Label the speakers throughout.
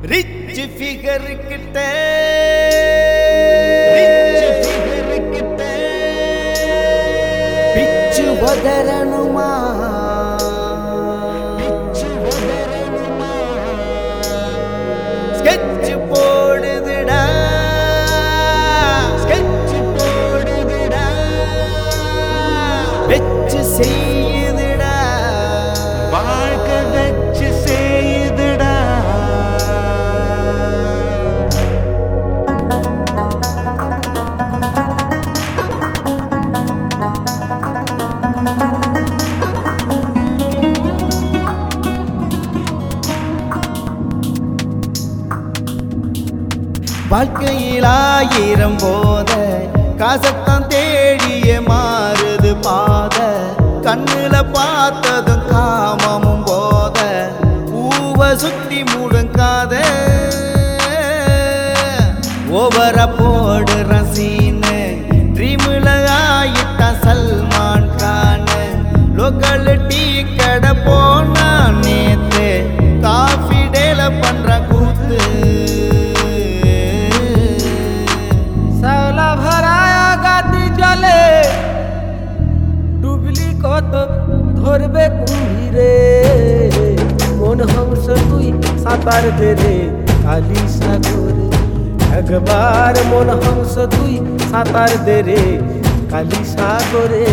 Speaker 1: rich figure கிட்ட rich figure கிட்ட பிச்சு உதறணுமா பிச்சு உதறணுமா ஸ்கெட்ச் போடுதுடா ஸ்கெட்ச் போடுதுடா வெச்சு செய்யுதுடா
Speaker 2: வாழ்க்கை வச்சு செய்யுதுடா
Speaker 1: வாழ்க்கையில் ஆயிரம் போத காசத்தான் தேடிய மாறுது பாத கண்ணுல பார்த்ததும் காமமும் போத பூவ சுத்தி முழுங்காத ஓவர போடுற சீனு ட்ரீம்ல ஆயிட்டா சல்மான் கான் லோக்கல் டீ கடை போனா நேத்து காஃபி டேல பண்ற கூத்து
Speaker 3: শ্যাওলা ভরায়া গাদি জলে ডুবলি কত ধরবে কুম্ভীরে মন হংস তুই সাঁতার দে রে কালী সাগরে একবার মন হংস তুই সাঁতার দে রে কালী সাগরে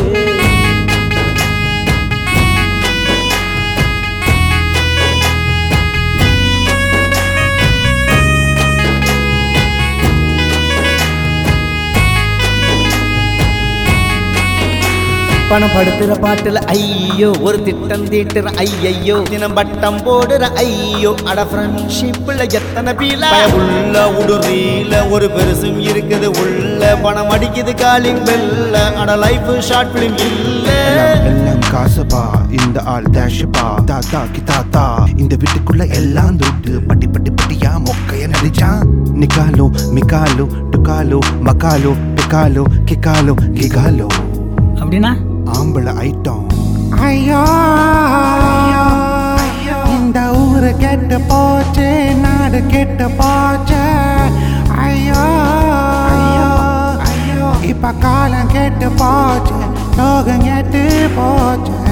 Speaker 1: பணம் படுத்துற பாட்டுல ஐயோ ஒரு திட்டம் தீட்டுற ஐயையோ தினம் பட்டம் போடுற ஐயோ அட ஃப்ரெண்ட்ஷிப்ல எத்தனை பீல உள்ள உடுறீல ஒரு பெருசும் இருக்குது உள்ள பணம் அடிக்குது காலிங் பெல்ல அட லைஃப் ஷார்ட் பிலிம் இல்ல
Speaker 2: எல்லாம் எல்லாம் காசுப்பா இந்த ஆள் டேஷப்பா தாத்தா கி தாத்தா இந்த வீட்டுக்குள்ள எல்லாம் துட்டு பட்டி பட்டி பட்டியா மொக்கைய நடிச்சான் நிக்காலோ மிக்காலோ டுக்காலோ மக்காலோ டிக்காலோ கிக்காலோ கிகாலோ
Speaker 4: அப்படின்னா
Speaker 2: ஆம்பளை ஐட்டம் ஐயோ இந்த ஊரு கெட்டு போச்சு நாடு கெட்டு போச்சு ஐயோ இப்ப காலம் கெட்டு போச்சு லோகம் கெட்டு போச்சு